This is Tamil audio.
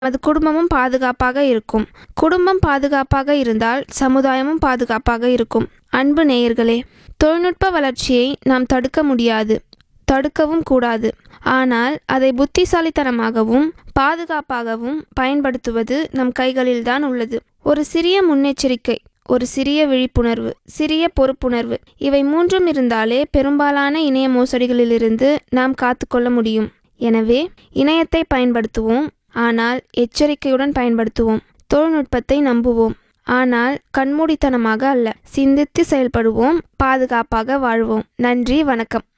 நமது குடும்பமும் பாதுகாப்பாக இருக்கும் குடும்பம் பாதுகாப்பாக இருந்தால் சமுதாயமும் பாதுகாப்பாக இருக்கும் அன்பு நேயர்களே தொழில்நுட்ப வளர்ச்சியை நாம் தடுக்க முடியாது தடுக்கவும் கூடாது ஆனால் அதை புத்திசாலித்தனமாகவும் பாதுகாப்பாகவும் பயன்படுத்துவது நம் கைகளில்தான் உள்ளது ஒரு சிறிய முன்னெச்சரிக்கை ஒரு சிறிய விழிப்புணர்வு சிறிய பொறுப்புணர்வு இவை மூன்றும் இருந்தாலே பெரும்பாலான இணைய மோசடிகளிலிருந்து நாம் காத்துக்கொள்ள முடியும் எனவே இணையத்தை பயன்படுத்துவோம் ஆனால் எச்சரிக்கையுடன் பயன்படுத்துவோம் தொழில்நுட்பத்தை நம்புவோம் ஆனால் கண்மூடித்தனமாக அல்ல சிந்தித்து செயல்படுவோம் பாதுகாப்பாக வாழ்வோம் நன்றி வணக்கம்